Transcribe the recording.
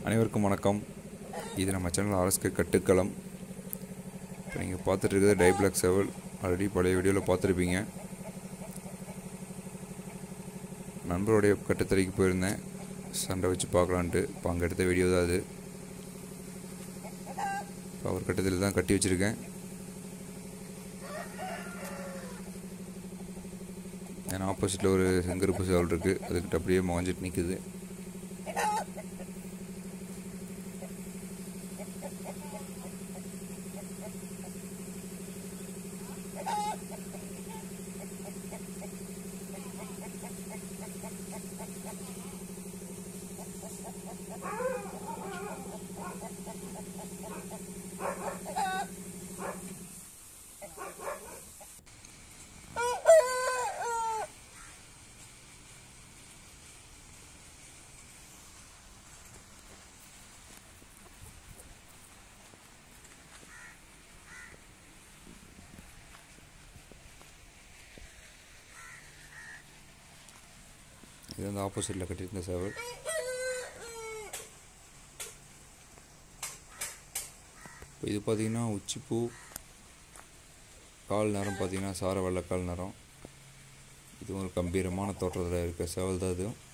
அனைவருக்கும் வணக்கம் இது நம்ம சேனல் ஆர்எஸ்கே கட்டுக்களம் இப்போ நீங்கள் பார்த்துட்டு இருக்கிறது டைப்ளாக் செவல் ஆல்ரெடி பழைய வீடியோவில் பார்த்துருப்பீங்க நண்பருடைய கட்டுத்தறைக்கு போயிருந்தேன் சண்டை வச்சு பார்க்கலான்ட்டு இப்போ அங்கே எடுத்த வீடியோ தான் அது இப்போ அவர் கட்டத்தில் தான் கட்டி வச்சுருக்கேன் ஏன்னா ஆப்போசிட்டில் ஒரு செங்கருப்பு சேவல் இருக்குது அதுக்கிட்ட அப்படியே மொஞ்சிட்டு நிற்குது இது வந்து ஆப்போசிட்டில் கட்டியிருந்த சேவல் இப்போ இது பார்த்தீங்கன்னா உச்சிப்பூ கால் நேரம் பார்த்தீங்கன்னா சார வெள்ளக்கால் நேரம் இதுவும் ஒரு கம்பீரமான தோற்றத்தில் இருக்க சேவல் தான் இது